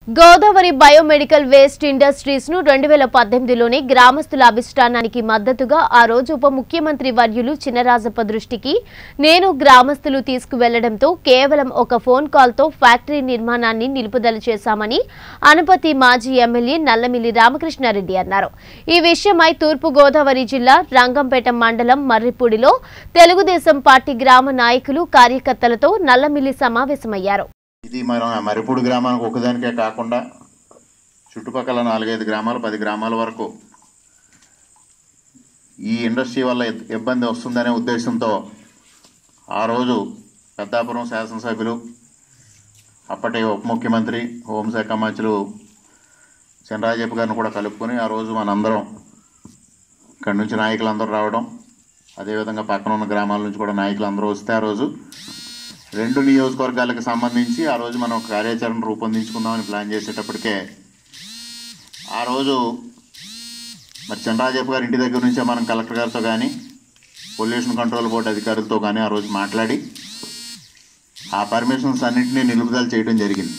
Godavari biomedical waste industries ను రెండు వేల పద్దెనిమిదిలోని గ్రామస్తుల అభిష్టానానికి మద్దతుగా ఆ రోజు ఉప ముఖ్యమంత్రి వర్యులు చినరాజప్ప దృష్టికి నేను గ్రామస్తులు తీసుకువెళ్లడంతో కేవలం ఒక ఫోన్ కాల్తో ఫ్యాక్టరీ నిర్మాణాన్ని నిలుపుదల చేశామని అనుపతి మాజీ ఎమ్మెల్యే నల్లమిల్లి రామకృష్ణారెడ్డి అన్నారు ఈ విషయమై తూర్పు గోదావరి జిల్లా రంగంపేట మండలం మర్రిపూడిలో తెలుగుదేశం పార్టీ గ్రామ నాయకులు కార్యకర్తలతో నల్లమిల్లి సమావేశమయ్యారు ఇది మన మరిపూడి గ్రామానికి ఒకదానికే కాకుండా చుట్టుపక్కల నాలుగైదు గ్రామాలు పది గ్రామాల వరకు ఈ ఇండస్ట్రీ వల్ల ఇబ్- ఇబ్బంది వస్తుందనే ఉద్దేశంతో ఆ రోజు పెద్దాపురం శాసనసభ్యులు అప్పటి ఉప ముఖ్యమంత్రి హోంశాఖ మంత్రులు చంద్రరాజప్ప గారిని కూడా కలుపుకొని ఆ రోజు మనందరం ఇక్కడి నుంచి నాయకులందరూ రావడం అదేవిధంగా పక్కన ఉన్న గ్రామాల నుంచి కూడా నాయకులందరూ వస్తే ఆ రోజు రెండు నియోజకవర్గాలకు సంబంధించి ఆ రోజు మనం ఒక కార్యాచరణ రూపొందించుకుందామని ప్లాన్ చేసేటప్పటికే ఆ రోజు మరి చంద్రరాజప్ప గారి ఇంటి దగ్గర నుంచే మనం కలెక్టర్ గారితో కానీ పొల్యూషన్ కంట్రోల్ బోర్డు అధికారులతో కానీ ఆ రోజు మాట్లాడి ఆ పర్మిషన్స్ అన్నింటినీ నిలుపుదల చేయడం జరిగింది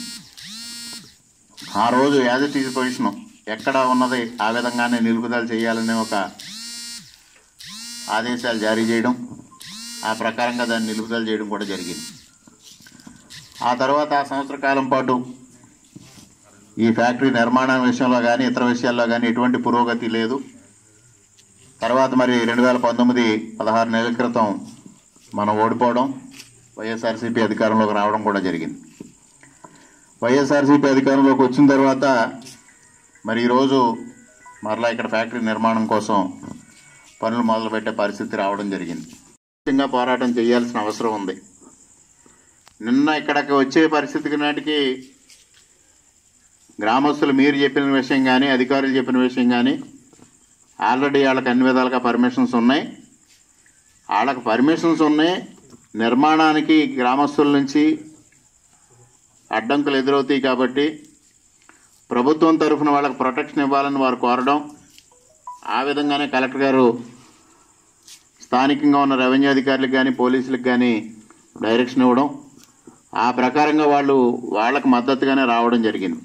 ఆ రోజు యాజ్ ఇట్ ఈజ్ పొజిషన్ ఎక్కడ ఉన్నది ఆ విధంగానే నిలుపుదల చేయాలనే ఒక ఆదేశాలు జారీ చేయడం ఆ ప్రకారంగా దాన్ని నిలుపుదల చేయడం కూడా జరిగింది ఆ తర్వాత ఆ సంవత్సర కాలం పాటు ఈ ఫ్యాక్టరీ నిర్మాణం విషయంలో కానీ ఇతర విషయాల్లో కానీ ఎటువంటి పురోగతి లేదు తర్వాత మరి రెండు వేల పంతొమ్మిది పదహారు నెలల క్రితం మనం ఓడిపోవడం వైఎస్ఆర్సీపీ అధికారంలోకి రావడం కూడా జరిగింది వైఎస్ఆర్సీపీ అధికారంలోకి వచ్చిన తర్వాత మరి ఈరోజు మరలా ఇక్కడ ఫ్యాక్టరీ నిర్మాణం కోసం పనులు మొదలుపెట్టే పరిస్థితి రావడం జరిగింది ముఖ్యంగా పోరాటం చేయాల్సిన అవసరం ఉంది నిన్న ఇక్కడికి వచ్చే పరిస్థితికి నాటికి గ్రామస్తులు మీరు చెప్పిన విషయం కానీ అధికారులు చెప్పిన విషయం కానీ ఆల్రెడీ వాళ్ళకి అన్ని విధాలుగా పర్మిషన్స్ ఉన్నాయి వాళ్ళకి పర్మిషన్స్ ఉన్నాయి నిర్మాణానికి గ్రామస్తుల నుంచి అడ్డంకులు ఎదురవుతాయి కాబట్టి ప్రభుత్వం తరఫున వాళ్ళకి ప్రొటెక్షన్ ఇవ్వాలని వారు కోరడం ఆ విధంగానే కలెక్టర్ గారు స్థానికంగా ఉన్న రెవెన్యూ అధికారులకు కానీ పోలీసులకు కానీ డైరెక్షన్ ఇవ్వడం ఆ ప్రకారంగా వాళ్ళు వాళ్ళకి మద్దతుగానే రావడం జరిగింది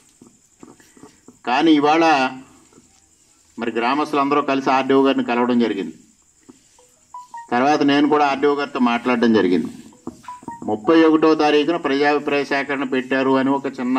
కానీ ఇవాళ మరి గ్రామస్తులందరూ కలిసి ఆర్డీఓ గారిని కలవడం జరిగింది తర్వాత నేను కూడా ఆర్డీఓ గారితో మాట్లాడడం జరిగింది ముప్పై ఒకటో తారీఖున ప్రజాభిప్రాయ సేకరణ పెట్టారు అని ఒక చిన్న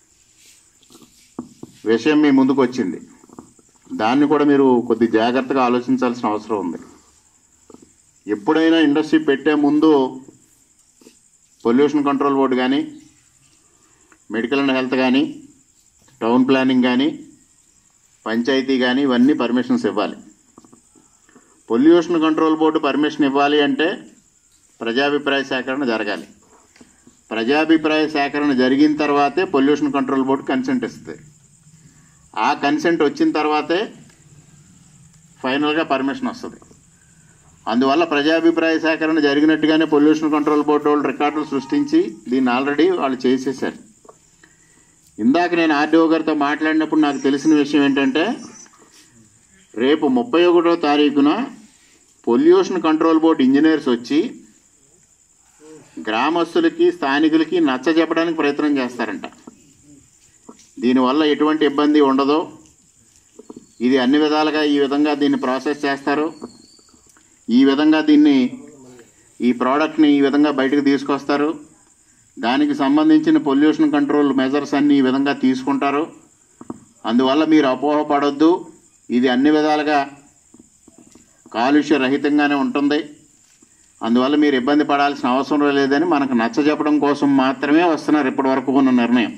విషయం మీ ముందుకు వచ్చింది దాన్ని కూడా మీరు కొద్ది జాగ్రత్తగా ఆలోచించాల్సిన అవసరం ఉంది ఎప్పుడైనా ఇండస్ట్రీ పెట్టే ముందు పొల్యూషన్ కంట్రోల్ బోర్డు కానీ మెడికల్ అండ్ హెల్త్ కానీ టౌన్ ప్లానింగ్ కానీ పంచాయతీ కానీ ఇవన్నీ పర్మిషన్స్ ఇవ్వాలి పొల్యూషన్ కంట్రోల్ బోర్డు పర్మిషన్ ఇవ్వాలి అంటే ప్రజాభిప్రాయ సేకరణ జరగాలి ప్రజాభిప్రాయ సేకరణ జరిగిన తర్వాతే పొల్యూషన్ కంట్రోల్ బోర్డు కన్సెంట్ ఇస్తుంది ఆ కన్సెంట్ వచ్చిన తర్వాతే ఫైనల్గా పర్మిషన్ వస్తుంది అందువల్ల ప్రజాభిప్రాయ సేకరణ జరిగినట్టుగానే పొల్యూషన్ కంట్రోల్ బోర్డు వాళ్ళు రికార్డులు సృష్టించి దీన్ని ఆల్రెడీ వాళ్ళు చేసేసారు ఇందాక నేను ఆర్డీఓ గారితో మాట్లాడినప్పుడు నాకు తెలిసిన విషయం ఏంటంటే రేపు ముప్పై ఒకటో తారీఖున పొల్యూషన్ కంట్రోల్ బోర్డు ఇంజనీర్స్ వచ్చి గ్రామస్తులకి స్థానికులకి నచ్చ చెప్పడానికి ప్రయత్నం చేస్తారంట దీనివల్ల ఎటువంటి ఇబ్బంది ఉండదో ఇది అన్ని విధాలుగా ఈ విధంగా దీన్ని ప్రాసెస్ చేస్తారు ఈ విధంగా దీన్ని ఈ ప్రోడక్ట్ని ఈ విధంగా బయటకు తీసుకొస్తారు దానికి సంబంధించిన పొల్యూషన్ కంట్రోల్ మెజర్స్ అన్ని ఈ విధంగా తీసుకుంటారు అందువల్ల మీరు అపోహపడొద్దు ఇది అన్ని విధాలుగా కాలుష్య రహితంగానే ఉంటుంది అందువల్ల మీరు ఇబ్బంది పడాల్సిన అవసరం లేదని మనకు నచ్చజెప్పడం కోసం మాత్రమే వస్తున్నారు ఇప్పటి వరకు ఉన్న నిర్ణయం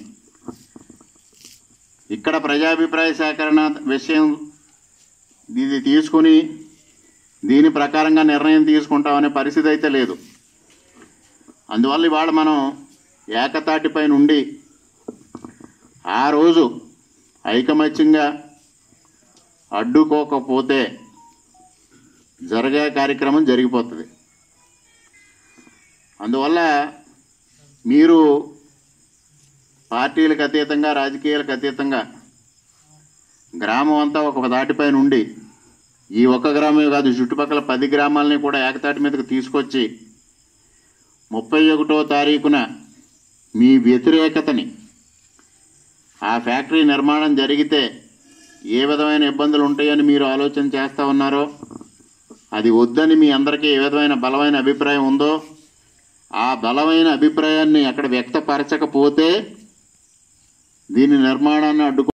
ఇక్కడ ప్రజాభిప్రాయ సేకరణ విషయం ఇది తీసుకుని దీని ప్రకారంగా నిర్ణయం తీసుకుంటామనే పరిస్థితి అయితే లేదు అందువల్ల ఇవాళ మనం ఏకతాటిపై నుండి ఆ రోజు ఐకమత్యంగా అడ్డుకోకపోతే జరిగే కార్యక్రమం జరిగిపోతుంది అందువల్ల మీరు పార్టీలకు అతీతంగా రాజకీయాలకు అతీతంగా గ్రామం అంతా ఒక దాటిపై నుండి ఈ ఒక్క గ్రామమే కాదు చుట్టుపక్కల పది గ్రామాలని కూడా ఏకతాటి మీదకి తీసుకొచ్చి ముప్పై ఒకటో తారీఖున మీ వ్యతిరేకతని ఆ ఫ్యాక్టరీ నిర్మాణం జరిగితే ఏ విధమైన ఇబ్బందులు ఉంటాయని మీరు ఆలోచన చేస్తూ ఉన్నారో అది వద్దని మీ అందరికీ ఏ విధమైన బలమైన అభిప్రాయం ఉందో ఆ బలమైన అభిప్రాయాన్ని అక్కడ వ్యక్తపరచకపోతే దీని నిర్మాణాన్ని అడ్డుకో